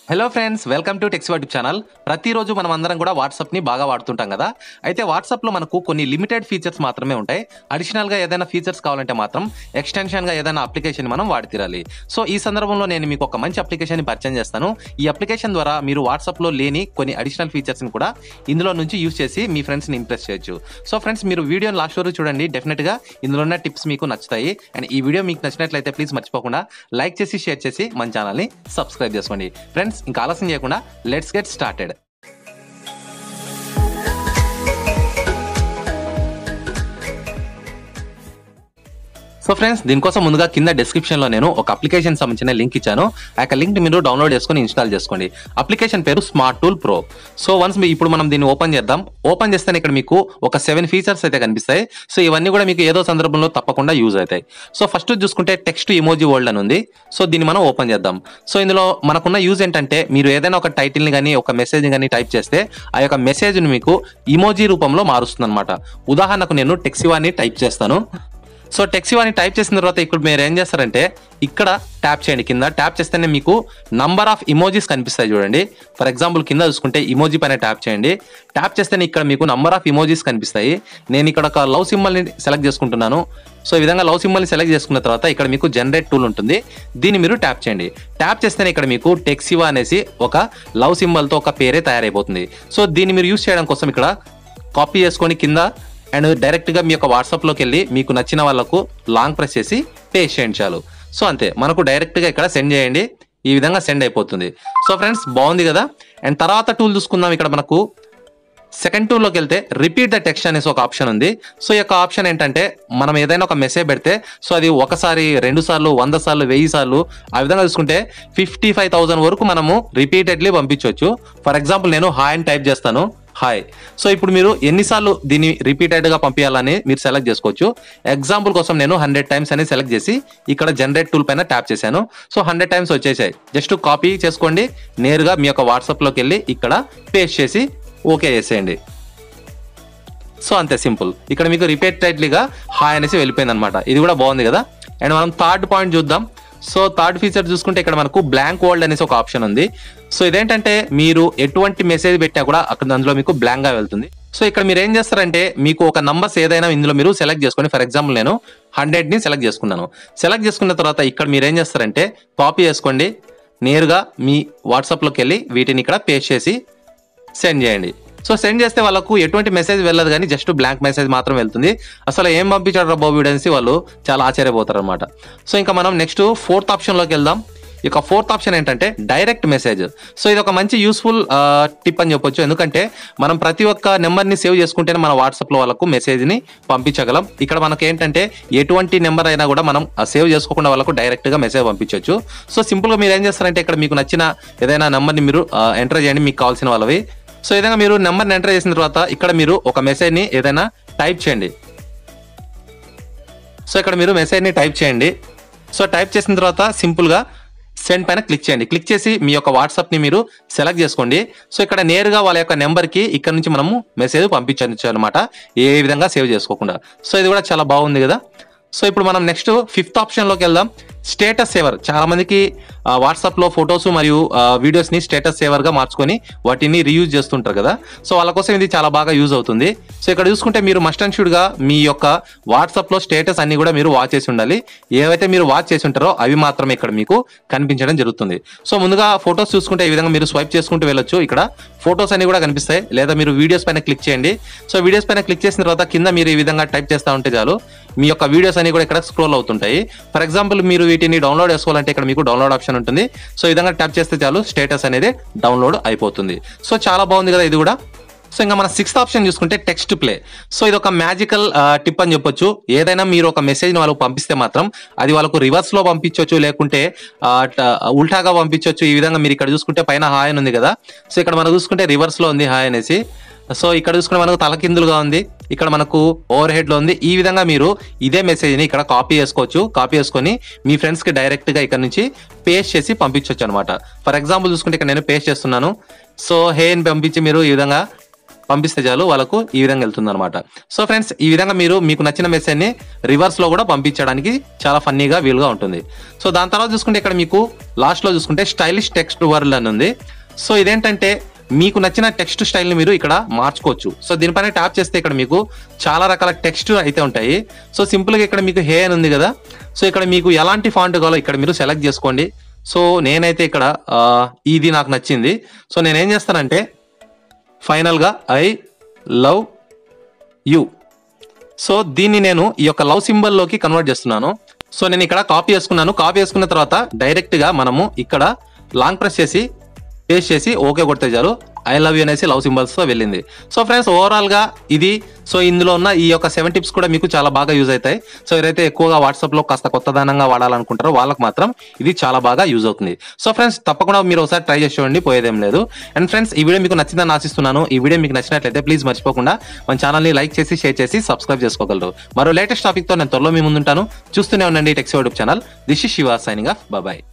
hello friends welcome to Tex YouTube channel ప్రతిరోజు మనం అందరం కూడా వాట్సాప్ని బాగా వాడుతుంటాం కదా అయితే వాట్సాప్లో మనకు కొన్ని లిమిటెడ్ ఫీచర్స్ మాత్రమే ఉంటాయి అడిషనల్గా ఏదైనా ఫీచర్స్ కావాలంటే మాత్రం ఎక్స్టెన్షన్గా ఏదైనా అప్లికేషన్ మనం వాడి తీరాలి సో ఈ సందర్భంలో నేను మీకు ఒక మంచి అప్లికేషన్ పరిచయం చేస్తాను ఈ అప్లికేషన్ ద్వారా మీరు వాట్సాప్లో లేని కొన్ని అడిషనల్ ఫీచర్స్ని కూడా ఇందులో నుంచి యూస్ చేసి మీ ఫ్రెండ్స్ని ఇంప్రెస్ చేయొచ్చు సో ఫ్రెండ్స్ మీరు వీడియోని లాస్ట్ వరకు చూడండి డెఫినెట్గా ఇందులో ఉన్న టిప్స్ మీకు నచ్చుతాయి అండ్ ఈ వీడియో మీకు నచ్చినట్లయితే ప్లీజ్ మర్చిపోకుండా లైక్ చేసి షేర్ చేసి మన ఛానల్ని సబ్స్క్రైబ్ చేసుకోండి ఫ్రెండ్స్ ఇంకా ఆలస్యం చేయకుండా let's get started so friends దీనికోసం ముందుగా కింద description లో నేను ఒక అప్లికేషన్ సంబంధించిన లింక్ ఇచ్చాను ఆ యొక్క లింక్ మీరు డౌన్లోడ్ చేసుకొని ఇన్స్టాల్ చేసుకోండి అప్లికేషన్ పేరు smart tool pro so once మీ ఇప్పుడు మనం దీన్ని ఓపెన్ చేద్దాం ఓపెన్ చేస్తే ఇక్కడ మీకు ఒక సెవెన్ ఫీచర్స్ అయితే కనిపిస్తాయి సో ఇవన్నీ కూడా మీకు ఏదో సందర్భంలో తప్పకుండా యూజ్ అవుతాయి సో ఫస్ట్ చూసుకుంటే టెక్స్ట్ ఇమోజీ వరల్డ్ అని ఉంది సో దీన్ని మనం ఓపెన్ చేద్దాం సో ఇందులో మనకున్న యూజ్ ఏంటంటే మీరు ఏదైనా ఒక టైటిల్ని కానీ ఒక మెసేజ్ని కానీ టైప్ చేస్తే ఆ యొక్క మెసేజ్ని మీకు ఇమోజీ రూపంలో మారుస్తుంది అనమాట ఉదాహరణకు నేను టెక్సివాని టైప్ చేస్తాను సో టెక్సివ్ అని టైప్ చేసిన తర్వాత ఇక్కడ మీరు ఏం చేస్తారంటే ఇక్కడ ట్యాప్ చేయండి కింద ట్యాప్ చేస్తేనే మీకు నంబర్ ఆఫ్ ఇమోజీస్ కనిపిస్తాయి చూడండి ఫర్ ఎగ్జాంపుల్ కింద చూసుకుంటే ఇమోజీ పైన ట్యాప్ చేయండి ట్యాప్ చేస్తేనే ఇక్కడ మీకు నంబర్ ఆఫ్ ఇమోజీస్ కనిపిస్తాయి నేను ఇక్కడ ఒక లవ్ సింబల్ని సెలెక్ట్ చేసుకుంటున్నాను సో ఈ విధంగా లవ్ సింబల్ని సెలెక్ట్ చేసుకున్న తర్వాత ఇక్కడ మీకు జనరేట్ టూల్ ఉంటుంది దీన్ని మీరు ట్యాప్ చేయండి ట్యాప్ చేస్తేనే ఇక్కడ మీకు టెక్సివా అనేసి ఒక లవ్ సింబల్తో ఒక పేరే తయారైపోతుంది సో దీన్ని మీరు యూస్ చేయడం కోసం ఇక్కడ కాపీ చేసుకొని కింద అండ్ డైరెక్ట్గా మీ యొక్క వాట్సాప్లోకి వెళ్ళి మీకు నచ్చిన వాళ్ళకు లాంగ్ ప్రెస్ చేసి పేస్ట్ చేయండి చాలు సో అంతే మనకు డైరెక్ట్గా ఇక్కడ సెండ్ చేయండి ఈ విధంగా సెండ్ అయిపోతుంది సో ఫ్రెండ్స్ బాగుంది కదా అండ్ తర్వాత టూల్ చూసుకుందాం ఇక్కడ మనకు సెకండ్ టూల్లోకి వెళ్తే రిపీట్ ద టెక్స్ట్ అనేసి ఒక ఆప్షన్ ఉంది సో ఈ యొక్క ఆప్షన్ ఏంటంటే మనం ఏదైనా ఒక మెసేజ్ పెడితే సో అది ఒకసారి రెండు సార్లు వంద సార్లు వెయ్యి సార్లు ఆ విధంగా చూసుకుంటే ఫిఫ్టీ ఫైవ్ థౌసండ్ వరకు మనము రిపీటెడ్లీ పంపించవచ్చు ఫర్ ఎగ్జాంపుల్ నేను హాయ్ అని టైప్ చేస్తాను హాయ్ సో ఇప్పుడు మీరు ఎన్నిసార్లు దీన్ని రిపీటెడ్ గా పంపించాలని మీరు సెలెక్ట్ చేసుకోవచ్చు ఎగ్జాంపుల్ కోసం నేను హండ్రెడ్ టైమ్స్ అని సెలెక్ట్ చేసి ఇక్కడ జనరేట్ టూల్ పైన ట్యాప్ చేశాను సో హండ్రెడ్ టైమ్స్ వచ్చేసాయి జస్ట్ కాపీ చేసుకోండి నేరుగా మీ యొక్క వాట్సాప్లోకి వెళ్ళి ఇక్కడ పేస్ట్ చేసి ఓకే చేసేయండి సో అంతే సింపుల్ ఇక్కడ మీకు రిపీటెడ్లీగా హాయ్ అనేసి వెళ్ళిపోయింది అనమాట ఇది కూడా బాగుంది కదా అండ్ మనం థర్డ్ పాయింట్ చూద్దాం సో థర్డ్ ఫీచర్ చూసుకుంటే ఇక్కడ మనకు బ్లాంక్ వరల్డ్ అనేసి ఒక ఆప్షన్ ఉంది సో ఇదేంటంటే మీరు ఎటువంటి మెసేజ్ పెట్టినా కూడా అక్కడ అందులో మీకు బ్లాంక్ గా వెళ్తుంది సో ఇక్కడ మీరు ఏం చేస్తారంటే మీకు ఒక నంబర్స్ ఏదైనా ఇందులో మీరు సెలెక్ట్ చేసుకోండి ఫర్ ఎగ్జాంపుల్ నేను హండ్రెడ్ ని సెలెక్ట్ చేసుకున్నాను సెలెక్ట్ చేసుకున్న తర్వాత ఇక్కడ మీరు ఏం చేస్తారంటే కాపీ చేసుకోండి నేరుగా మీ వాట్సాప్లోకి వెళ్ళి వీటిని ఇక్కడ పేస్ట్ చేసి సెండ్ చేయండి సో సెండ్ చేస్తే వాళ్ళకు ఎటువంటి మెసేజ్ వెళ్ళదు కానీ జస్ట్ బ్లాంక్ మెసేజ్ మాత్రం వెళ్తుంది అసలు ఏం పంపించాడు రా బాబు అనేసి వాళ్ళు చాలా ఆశ్చర్యపోతారు అనమాట సో ఇంకా మనం నెక్స్ట్ ఫోర్త్ ఆప్షన్లోకి వెళ్దాం ఇక ఫోర్త్ ఆప్షన్ ఏంటంటే డైరెక్ట్ మెసేజ్ సో ఇది ఒక మంచి యూస్ఫుల్ టిప్ అని చెప్పొచ్చు ఎందుకంటే మనం ప్రతి ఒక్క నెంబర్ని సేవ్ చేసుకుంటేనే మన వాట్సాప్లో వాళ్ళకు మెసేజ్ని పంపించగలం ఇక్కడ మనకి ఏంటంటే ఎటువంటి నెంబర్ అయినా కూడా మనం సేవ్ చేసుకోకుండా వాళ్ళకు డైరెక్ట్గా మెసేజ్ పంపించవచ్చు సో సింపుల్గా మీరు ఏం చేస్తారంటే ఇక్కడ మీకు నచ్చిన ఏదైనా నెంబర్ని మీరు ఎంటర్ చేయండి మీకు కావాల్సిన వాళ్ళవి సో ఈ విధంగా మీరు నెంబర్ని ఎంటర్ చేసిన తర్వాత ఇక్కడ మీరు ఒక మెసేజ్ని ఏదైనా టైప్ చేయండి సో ఇక్కడ మీరు మెసేజ్ని టైప్ చేయండి సో టైప్ చేసిన తర్వాత సింపుల్గా సెండ్ పైన క్లిక్ చేయండి క్లిక్ చేసి మీ యొక్క వాట్సాప్ని మీరు సెలెక్ట్ చేసుకోండి సో ఇక్కడ నేరుగా వాళ్ళ యొక్క నెంబర్కి ఇక్కడ నుంచి మనము మెసేజ్ పంపించవచ్చు అనమాట ఏ విధంగా సేవ్ చేసుకోకుండా సో ఇది కూడా చాలా బాగుంది కదా సో ఇప్పుడు మనం నెక్స్ట్ ఫిఫ్త్ ఆప్షన్లోకి వెళ్దాం స్టేటస్ సేవర్ చాలా మందికి వాట్సాప్లో ఫొటోస్ మరియు వీడియోస్ని స్టేటస్ సేవర్గా మార్చుకొని వాటిని రీయూజ్ చేస్తుంటారు కదా సో వాళ్ళ కోసం ఇది చాలా బాగా యూజ్ అవుతుంది సో ఇక్కడ చూసుకుంటే మీరు మస్ట్ అండ్ షుడ్గా మీ యొక్క వాట్సాప్లో స్టేటస్ అన్ని కూడా మీరు వాచ్ చేసి ఉండాలి ఏవైతే మీరు వాచ్ చేసి ఉంటారో అవి మాత్రమే ఇక్కడ మీకు కనిపించడం జరుగుతుంది సో ముందుగా ఫొటోస్ చూసుకుంటే ఈ విధంగా మీరు స్వైప్ చేసుకుంటూ వెళ్ళొచ్చు ఇక్కడ ఫొటోస్ అన్ని కూడా కనిపిస్తాయి లేదా మీరు వీడియోస్ పైన క్లిక్ చేయండి సో వీడియోస్ పైన క్లిక్ చేసిన తర్వాత కింద మీరు ఈ విధంగా టైప్ చేస్తూ ఉంటే చాలు మీ యొక్క వీడియోస్ అన్ని కూడా ఇక్కడ స్క్రోల్ అవుతుంటాయి ఫర్ ఎగ్జాంపుల్ మీరు వీటిని డౌన్లోడ్ చేసుకోవాలంటే ఇక్కడ మీకు డౌన్లోడ్ ఆప్షన్ ఉంటుంది సో ఈ విధంగా ట్యాప్ చేస్తే చాలు స్టేటస్ అనేది డౌన్లోడ్ అయిపోతుంది సో చాలా బాగుంది కదా ఇది కూడా సో ఇంకా మన సిక్స్త్ ఆప్షన్ చూసుకుంటే టెక్స్ట్ ప్లే సో ఇది ఒక మ్యాజికల్ టిప్ అని చెప్పొచ్చు ఏదైనా మీరు ఒక మెసేజ్ వాళ్ళకి పంపిస్తే మాత్రం అది వాళ్ళకు రివర్స్ లో పంపించవచ్చు లేకుంటే ఆ, ట- ఉల్టాగా పంపించవచ్చు ఈ విధంగా మీరు ఇక్కడ చూసుకుంటే పైన హాయ్ అని ఉంది కదా సో ఇక్కడ మనం చూసుకుంటే రివర్స్ లో ఉంది హాయ్ అనేసి సో ఇక్కడ చూసుకుంటే మనకు తలకిందులుగా ఉంది ఇక్కడ మనకు ఓవర్ హెడ్ లో ఉంది ఈ విధంగా మీరు ఇదే మెసేజ్ ని ఇక్కడ కాపీ చేసుకోవచ్చు కాపీ చేసుకొని మీ ఫ్రెండ్స్ కి డైరెక్ట్ గా ఇక్కడ నుంచి పేస్ట్ చేసి పంపించవచ్చు అనమాట ఫర్ ఎగ్జాంపుల్ చూసుకుంటే ఇక్కడ నేను పేస్ట్ చేస్తున్నాను సో హే అని పంపించి మీరు ఈ విధంగా పంపిస్తే చాలు వాళ్ళకు ఈ విధంగా వెళ్తుంది అనమాట సో ఫ్రెండ్స్ ఈ విధంగా మీరు మీకు నచ్చిన మెసేజ్ ని రివర్స్ లో కూడా పంపించడానికి చాలా ఫన్నీగా వీలుగా ఉంటుంది సో దాని తర్వాత చూసుకుంటే ఇక్కడ మీకు లాస్ట్ లో చూసుకుంటే స్టైలిష్ టెక్స్ట్ వరల్డ్ అని ఉంది సో ఇదేంటంటే మీకు నచ్చిన టెక్స్ట్ స్టైల్ ని మీరు ఇక్కడ మార్చుకోవచ్చు సో దీనిపైన ట్యాప్ చేస్తే ఇక్కడ మీకు చాలా రకాల టెక్స్ట్ అయితే ఉంటాయి సో సింపుల్ గా ఇక్కడ మీకు హే అని ఉంది కదా సో ఇక్కడ మీకు ఎలాంటి ఫాంట్ కావాలో ఇక్కడ మీరు సెలెక్ట్ చేసుకోండి సో నేనైతే ఇక్కడ ఆ, ఇది నాకు నచ్చింది సో నేనేం చేస్తానంటే ఫైనల్ గా ఐ లవ్ యు సో దీన్ని నేను ఈ యొక్క లవ్ సింబల్ లోకి కన్వర్ట్ చేస్తున్నాను సో నేను ఇక్కడ కాపీ చేసుకున్నాను కాపీ చేసుకున్న తర్వాత డైరెక్ట్ గా మనము ఇక్కడ లాంగ్ ప్రెస్ చేసి పేస్ట్ చేసి ఓకే కొడితే చాలు ఐ లవ్ యూ అనేసి లవ్ సింబల్స్ తో వెళ్ళింది సో ఫ్రెండ్స్ ఓవరాల్ గా ఇది సో ఇందులో ఉన్న ఈ యొక్క సెవెన్ టిప్స్ కూడా మీకు చాలా బాగా యూజ్ అవుతాయి సో ఎవరైతే ఎక్కువగా వాట్సాప్ లో కాస్త కొత్తదనంగా వాడాలనుకుంటారో వాళ్ళకి మాత్రం ఇది చాలా బాగా యూజ్ అవుతుంది సో ఫ్రెండ్స్ తప్పకుండా మీరు ఒకసారి ట్రై చేసి చూడండి పోయేదేం లేదు అండ్ ఫ్రెండ్స్ ఈ వీడియో మీకు నచ్చిందని ఆశిస్తున్నాను ఈ వీడియో మీకు నచ్చినట్లయితే ప్లీజ్ మర్చిపోకుండా మన ఛానల్ ని లైక్ చేసి షేర్ చేసి సబ్స్క్రైబ్ చేసుకోగలరు మరో లేటెస్ట్ టాపిక్ తో నేను త్వరలో మీ ముందుంటాను చూస్తూనే ఉండండి Tex YouTube channel this is Shiva signing off bye